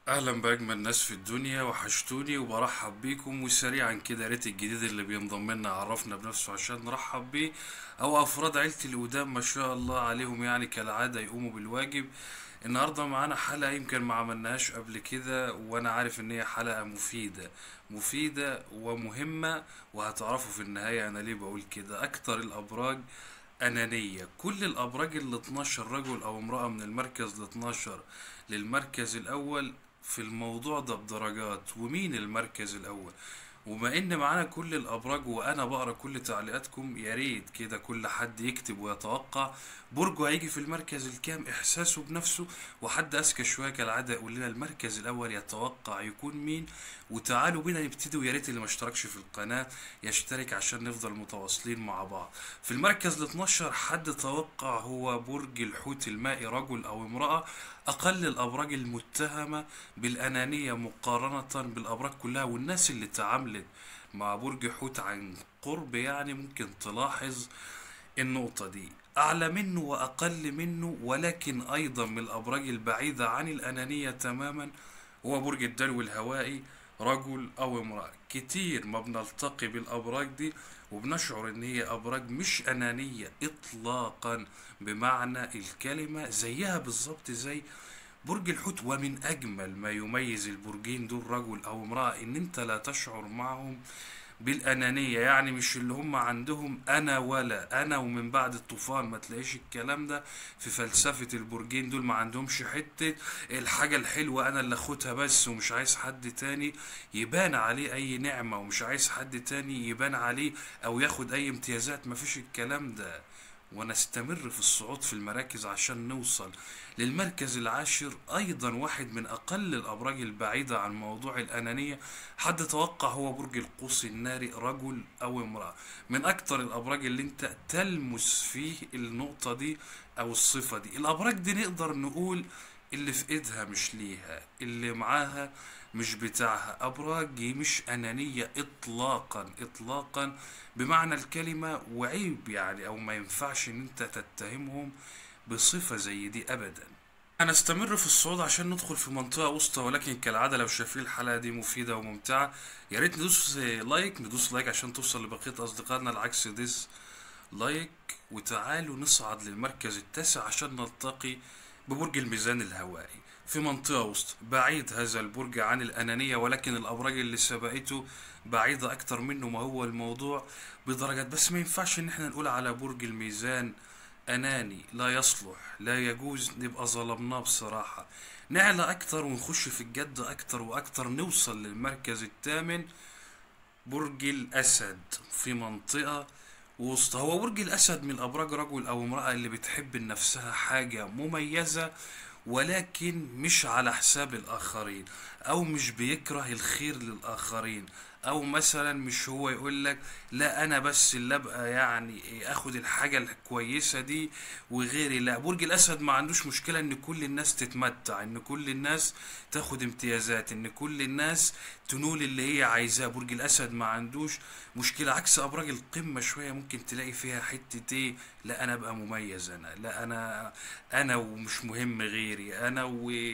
اهلا باجمل ناس في الدنيا وحشتوني وبرحب بيكم وسريعا كده يا ريت الجديد اللي بينضم لنا عرفنا بنفسه عشان نرحب بيه او افراد عيلتي القدام ما شاء الله عليهم يعني كالعاده يقوموا بالواجب النهارده معانا حلقه يمكن ما عملناهاش قبل كده وانا عارف ان هي حلقه مفيده مفيده ومهمه وهتعرفوا في النهايه انا ليه بقول كده اكتر الابراج أنانية كل الأبراج ال 12 رجل أو امرأة من المركز ال 12 للمركز الأول في الموضوع ده بدرجات ومين المركز الأول وما إن معانا كل الأبراج وأنا بقرا كل تعليقاتكم يا ريت كده كل حد يكتب ويتوقع برجه هيجي في المركز الكام إحساسه بنفسه وحد أذكى شوية كالعادة يقول لنا المركز الأول يتوقع يكون مين وتعالوا بينا نبتدي ويا ريت اللي ما اشتركش في القناة يشترك عشان نفضل متواصلين مع بعض في المركز ال 12 حد توقع هو برج الحوت المائي رجل أو امرأة أقل الأبراج المتهمة بالأنانية مقارنة بالأبراج كلها والناس اللي تعاملت مع برج حوت عن قرب يعني ممكن تلاحظ النقطة دي أعلى منه وأقل منه ولكن أيضا من الأبراج البعيدة عن الأنانية تماما هو برج الدلو الهوائي رجل أو امرأة كتير ما بنلتقي بالأبراج دي وبنشعر إن هي أبراج مش أنانية إطلاقا بمعنى الكلمة زيها بالظبط زي برج الحوت ومن أجمل ما يميز البرجين دول رجل أو امرأة إن أنت لا تشعر معهم بالأنانية يعني مش اللي هم عندهم أنا ولا أنا ومن بعد الطوفان ما تلاقيش الكلام ده في فلسفة البرجين دول ما عندهمش حتة الحاجة الحلوة أنا اللي أخدها بس ومش عايز حد تاني يبان عليه أي نعمة ومش عايز حد تاني يبان عليه أو ياخد أي امتيازات مفيش الكلام ده ونستمر في الصعود في المراكز عشان نوصل للمركز العاشر أيضا واحد من أقل الأبراج البعيدة عن موضوع الأنانية حد توقع هو برج القوس الناري رجل أو امرأة من أكتر الأبراج اللي أنت تلمس فيه النقطة دي أو الصفة دي الأبراج دي نقدر نقول اللي في ايدها مش ليها اللي معاها مش بتاعها ابراج مش انانية اطلاقا اطلاقا بمعنى الكلمة وعيب يعني او ما ينفعش ان انت تتهمهم بصفة زي دي ابدا هنستمر في الصعود عشان ندخل في منطقة وسطى ولكن كالعادة لو شايفين الحلقة دي مفيدة وممتعة يا ريت ندوس لايك ندوس لايك عشان توصل لبقية أصدقائنا العكس ديس لايك وتعالوا نصعد للمركز التاسع عشان نلتقي ببرج الميزان الهوائي في منطقة وسط بعيد هذا البرج عن الأنانية ولكن الأبراج اللي سبقته بعيدة أكتر منه ما هو الموضوع بدرجات بس ما ينفعش إن احنا نقول على برج الميزان أناني لا يصلح لا يجوز نبقى ظلمناه بصراحة نعلى أكتر ونخش في الجد أكتر وأكتر نوصل للمركز الثامن برج الأسد في منطقة وسط هو برج الأسد من الأبراج رجل أو امرأة اللي بتحب لنفسها حاجة مميزة ولكن مش على حساب الآخرين أو مش بيكره الخير للآخرين أو مثلا مش هو يقول لك لا أنا بس اللي أبقى يعني آخد الحاجة الكويسة دي وغيري لا برج الأسد ما عندوش مشكلة إن كل الناس تتمتع إن كل الناس تاخد امتيازات إن كل الناس تنول اللي هي عايزاه برج الأسد ما عندوش مشكلة عكس أبراج القمة شوية ممكن تلاقي فيها حتة إيه لا أنا أبقى مميز أنا لا أنا أنا ومش مهم غيري أنا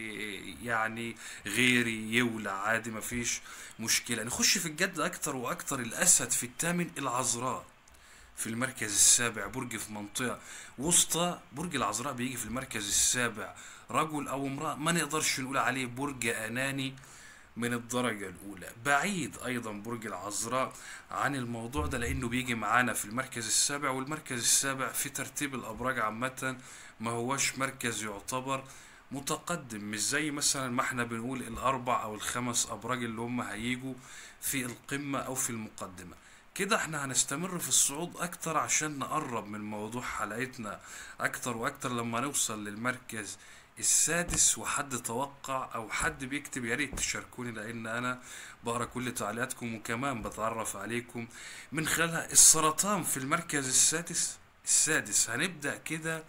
ويعني غيري يولع عادي مفيش مشكلة نخش في الجد أكتر وأكتر الأسد في الثامن العذراء في المركز السابع برج في منطقة وسطى برج العذراء بيجي في المركز السابع رجل أو امرأة ما نقدرش نقول عليه برج أناني من الدرجة الأولى بعيد أيضا برج العذراء عن الموضوع ده لأنه بيجي معانا في المركز السابع والمركز السابع في ترتيب الأبراج عامة ما هوش مركز يعتبر متقدم مش زي مثلا ما احنا بنقول الأربع أو الخمس أبراج اللي هم هيجوا في القمة أو في المقدمة كده احنا هنستمر في الصعود أكتر عشان نقرب من موضوع حلقتنا أكتر وأكتر لما نوصل للمركز السادس وحد توقع او حد بيكتب يا ريت تشاركوني لان انا بقرا كل تعليقاتكم وكمان بتعرف عليكم من خلالها السرطان في المركز السادس السادس هنبدا كده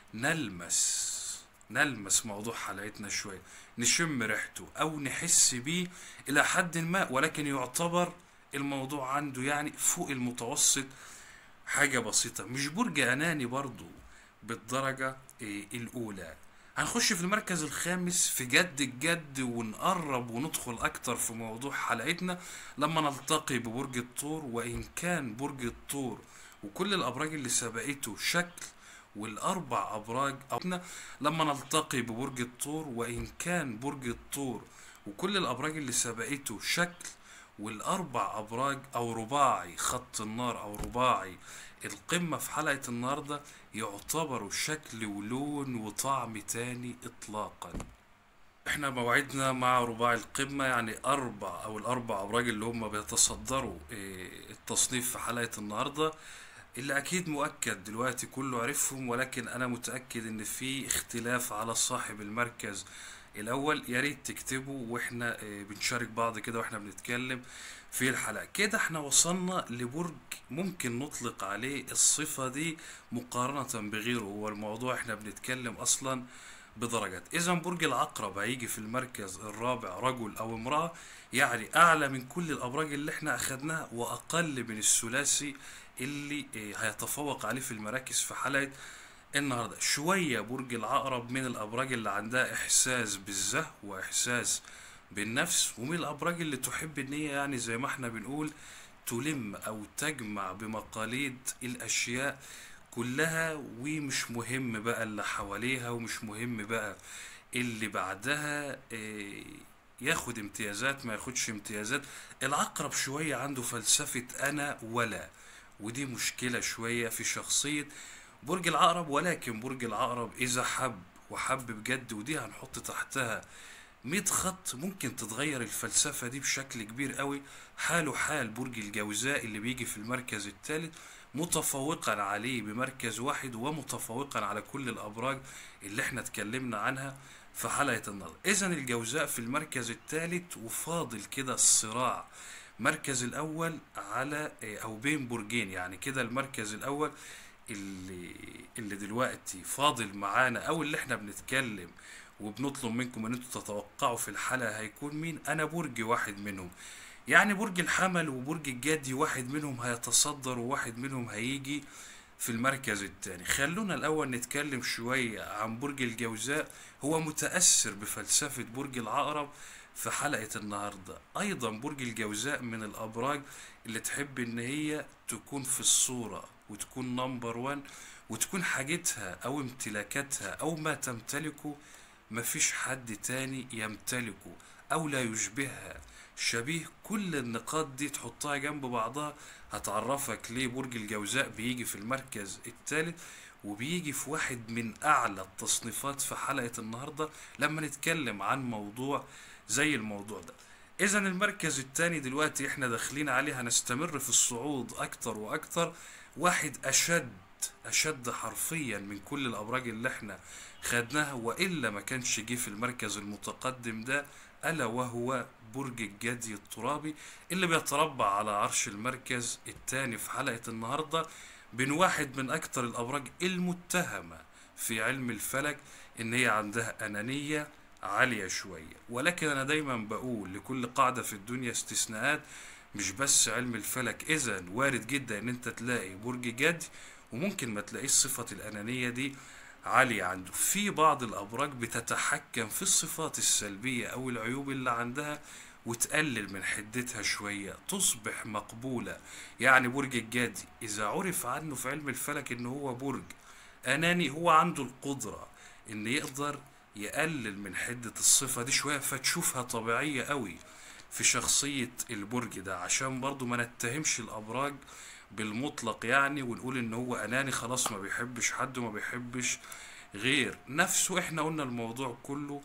نلمس نلمس موضوع حلقتنا شويه نشم ريحته او نحس بيه الى حد ما ولكن يعتبر الموضوع عنده يعني فوق المتوسط حاجة بسيطة مش برج أناني برضو بالدرجة إيه، الأولى هنخش في المركز الخامس في جد الجد ونقرب وندخل اكتر في موضوع حلقتنا لما نلتقي ببرج الثور وان كان برج الثور وكل الابراج اللي سبقته شكل والاربع ابراج أو لما نلتقي ببرج الثور وان كان برج الثور وكل الابراج اللي سبقته شكل والاربع ابراج او رباعي خط النار او رباعي القمة في حلقة النهاردة يعتبروا شكل ولون وطعم تاني اطلاقا احنا موعدنا مع رباعي القمة يعني اربع او الاربع ابراج اللي هم بيتصدروا اه، التصنيف في حلقة النهاردة اللي اكيد مؤكد دلوقتي كله عرفهم ولكن انا متأكد ان في اختلاف على صاحب المركز الاول يا ريت تكتبوا واحنا اه، بنشارك بعض كده واحنا بنتكلم في الحلقة كده احنا وصلنا لبرج ممكن نطلق عليه الصفة دي مقارنة بغيره هو الموضوع احنا بنتكلم اصلا بدرجات اذا برج العقرب هيجي في المركز الرابع رجل او امرأة يعني اعلى من كل الابراج اللي احنا اخدناها واقل من الثلاثي اللي اه، هيتفوق عليه في المراكز في حلقة النهارده شوية برج العقرب من الابراج اللي عندها احساس بالزهو واحساس بالنفس ومن الابراج اللي تحب ان هي يعني زي ما احنا بنقول تلم او تجمع بمقاليد الاشياء كلها ومش مهم بقى اللي حواليها ومش مهم بقى اللي بعدها إيه، ياخد امتيازات ما ياخدش امتيازات العقرب شوية عنده فلسفة انا ولا ودي مشكلة شوية في شخصية برج العقرب ولكن برج العقرب اذا حب وحب بجد ودي هنحط تحتها 100 خط ممكن تتغير الفلسفة دي بشكل كبير قوي حاله حال برج الجوزاء اللي بيجي في المركز الثالث متفوقا عليه بمركز واحد ومتفوقا على كل الأبراج اللي احنا اتكلمنا عنها في حلقة النهاردة إذا الجوزاء في المركز الثالث وفاضل كده الصراع مركز الأول على أو بين برجين يعني كده المركز الأول اللي اللي دلوقتي فاضل معانا أو اللي احنا بنتكلم وبنطلب منكم ان انتوا تتوقعوا في الحلقة هيكون مين انا برج واحد منهم يعني برج الحمل وبرج الجدي واحد منهم هيتصدر وواحد منهم هيجي في المركز الثاني خلونا الاول نتكلم شوية عن برج الجوزاء هو متأثر بفلسفة برج العقرب في حلقة النهاردة ايضا برج الجوزاء من الابراج اللي تحب ان هي تكون في الصورة وتكون نمبر وان وتكون حاجتها او امتلاكاتها او ما تمتلكه مفيش حد تاني يمتلكه او لا يشبهها شبيه كل النقاط دي تحطها جنب بعضها هتعرفك ليه برج الجوزاء بيجي في المركز الثالث وبيجي في واحد من اعلى التصنيفات في حلقة النهاردة لما نتكلم عن موضوع زي الموضوع ده اذا المركز الثاني دلوقتي احنا داخلين عليه هنستمر في الصعود اكتر واكتر واحد اشد اشد حرفيا من كل الابراج اللي احنا خدناها والا ما كانش جه في المركز المتقدم ده الا وهو برج الجدي الترابي اللي بيتربع على عرش المركز الثاني في حلقة النهاردة بين واحد من اكتر الابراج المتهمة في علم الفلك ان هي عندها انانية عالية شوية ولكن انا دايما بقول لكل قاعدة في الدنيا استثناءات مش بس علم الفلك اذا وارد جدا ان انت تلاقي برج جدي وممكن ما تلاقيش صفة الانانية دي عالية عنده في بعض الأبراج بتتحكم في الصفات السلبية أو العيوب اللي عندها وتقلل من حدتها شوية تصبح مقبولة يعني برج الجدي إذا عرف عنه في علم الفلك إن هو برج أناني هو عنده القدرة إن يقدر يقلل من حدة الصفة دي شوية فتشوفها طبيعية قوي في شخصية البرج ده عشان برضو ما نتهمش الأبراج بالمطلق يعني ونقول ان هو اناني خلاص ما بيحبش حد وما بيحبش غير نفسه احنا قلنا الموضوع كله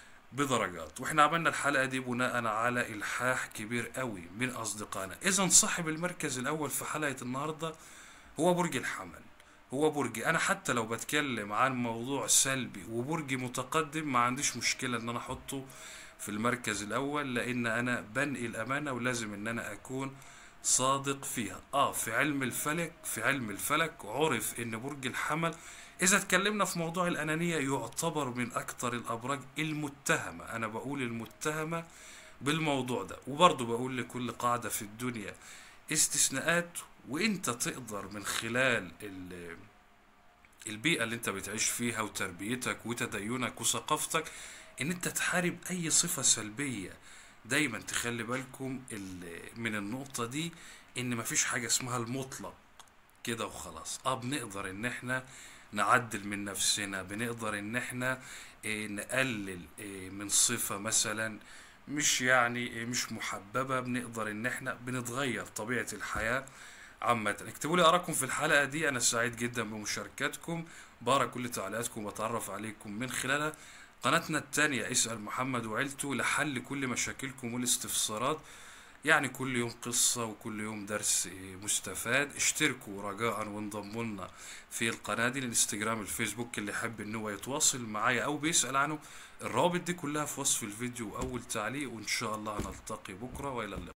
بدرجات واحنا عملنا الحلقة دي بناء على الحاح كبير قوي من اصدقائنا اذا صاحب المركز الاول في حلقة النهاردة هو برج الحمل هو برجي انا حتى لو بتكلم عن موضوع سلبي وبرجي متقدم ما عنديش مشكلة ان انا احطه في المركز الاول لان انا بنقل امانة ولازم ان انا اكون صادق فيها اه في علم الفلك في علم الفلك عرف ان برج الحمل اذا اتكلمنا في موضوع الانانية يعتبر من اكتر الابراج المتهمة انا بقول المتهمة بالموضوع ده وبرضه بقول لكل قاعدة في الدنيا استثناءات وانت تقدر من خلال ال البيئة اللي انت بتعيش فيها وتربيتك وتدينك وثقافتك ان انت تحارب اي صفة سلبية دايما تخلي بالكم ال- من النقطة دي ان مفيش حاجة اسمها المطلق كده وخلاص اه بنقدر ان احنا نعدل من نفسنا بنقدر ان احنا إيه نقلل إيه من صفة مثلا مش يعني إيه مش محببة بنقدر ان احنا بنتغير طبيعة الحياة عامة اكتبوا لي آراءكم في الحلقة دي أنا سعيد جدا بمشاركتكم بقرا كل تعليقاتكم وبتعرف عليكم من خلالها قناتنا التانية اسأل محمد وعيلته لحل كل مشاكلكم والاستفسارات يعني كل يوم قصة وكل يوم درس إيه، مستفاد اشتركوا رجاء وانضموا لنا في القناة دي الانستجرام الفيسبوك اللي يحب ان هو يتواصل معايا او بيسأل عنه الروابط دي كلها في وصف الفيديو واول تعليق وان شاء الله هنلتقي بكرة والى اللقاء